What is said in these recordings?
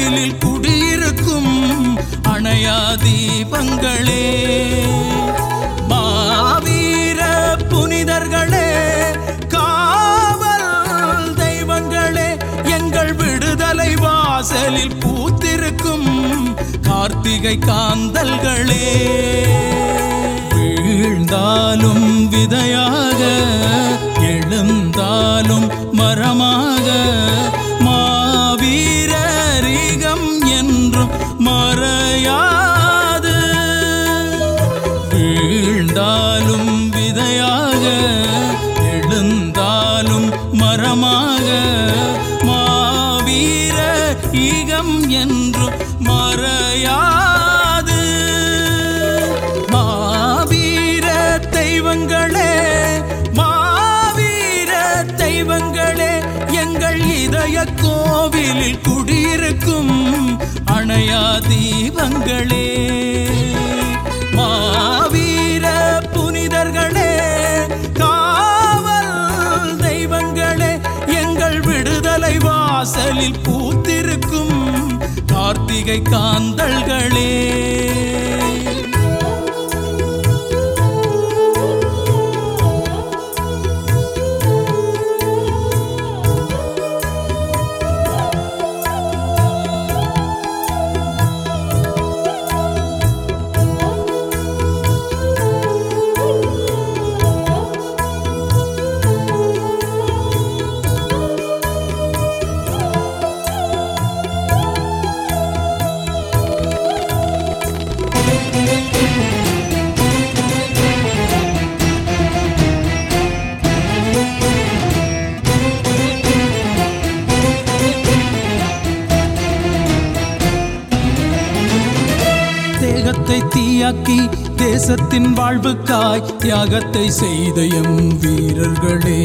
கோவிலில் குடியிருக்கும் அணையா தீபங்களே மாவீர புனிதர்களே காவல் தெய்வங்களே எங்கள் விடுதலை வாசலில் பூத்திருக்கும் கார்த்திகை காந்தல்களே வீழ்ந்தாலும் விதையாக எழுந்தாலும் மரமாக மாவீரரிகம் என்றும் மறையாது வீழ்ந்தாலும் விதையாக எழுந்தாலும் மரமாக மாவீர ஈகம் என்றும் மறையாது மாவீர தெய்வங்களே மாவீர தெய்வங்களே எங்கள் இதய கோவிலில் குடியிருக்கும் அணையா தீபங்களே மாவீர புனிதர்களே காவல் தெய்வங்களே எங்கள் விடுதலை வாசலில் பூத்திருக்கும் கார்த்திகை காந்தல்களே தேகத்தை தீயாக்கி தேசத்தின் வாழ்வுக்காய் தியாகத்தை செய்த எம் வீரர்களே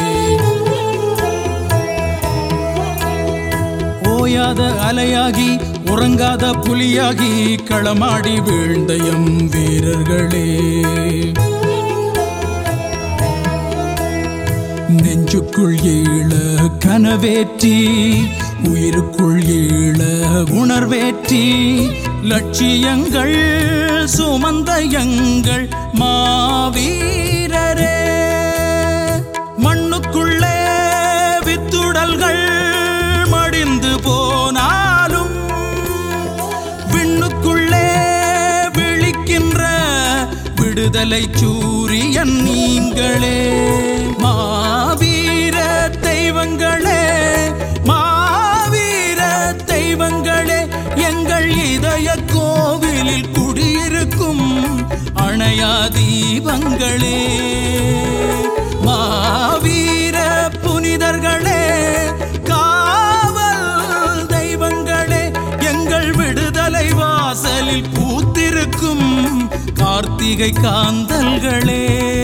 ஓயாத அலையாகி உறங்காத புலியாகி களமாடி வீழ்ந்த எம் வீரர்களே நெஞ்சுக்குள் ஈழ கனவேற்றி உயிருக்குள் ஈழ உணர்வேற்றி லட்சியங்கள் சுமந்த எங்கள் மாவீரரே மண்ணுக்குள்ளே வித்துடல்கள் மடிந்து போனாலும் விண்ணுக்குள்ளே விழிக்கின்ற விடுதலை சூரியன் நீங்களே மாவீர தெய்வங்களே மாவீர தெய்வங்களே எங்கள் இதய கோவிலில் குடியிருக்கும் அணையா தீபங்களே மாவீர புனிதர்களே காவல் தெய்வங்களே எங்கள் விடுதலை வாசலில் பூத்திருக்கும் கார்த்திகை காந்தல்களே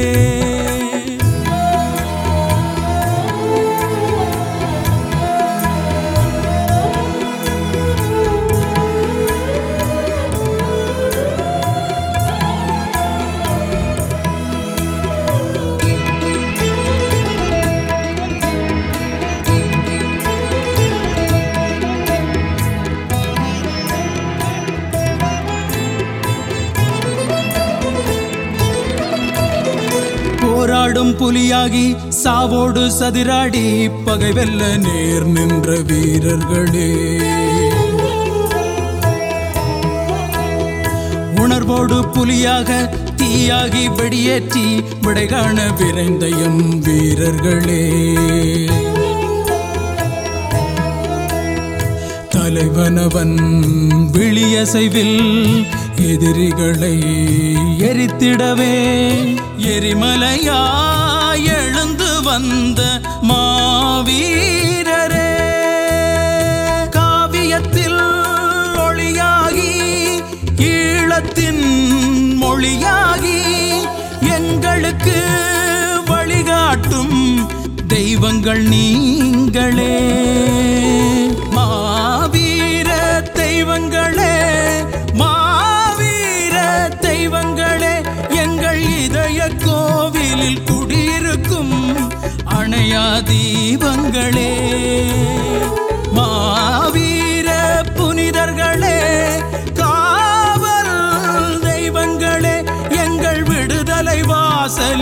போராடும் புலியாகி சாவோடு சதிராடி பகை வெல்ல நேர் நின்ற வீரர்களே உணர்வோடு புலியாக தீயாகி வெடியேற்றி விடைகாண விரைந்த எம் வீரர்களே தலைவனவன் விழியசைவில் எதிரிகளை எரித்திடவே எரிமலையாய் எழுந்து வந்த மாவீரரே காவியத்தில் ஒளியாகி ஈழத்தின் மொழியாகி எங்களுக்கு வழிகாட்டும் தெய்வங்கள் நீங்களே மாவீர தெய்வங்களே மாவீர தெய்வங்களே எங்கள் இதய கோவிலில் குடியிருக்கும் அணையா தீபங்களே மாவீர புனிதர்களே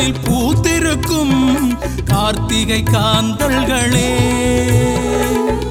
வாசலில் பூத்திருக்கும் கார்த்திகை காந்தல்களே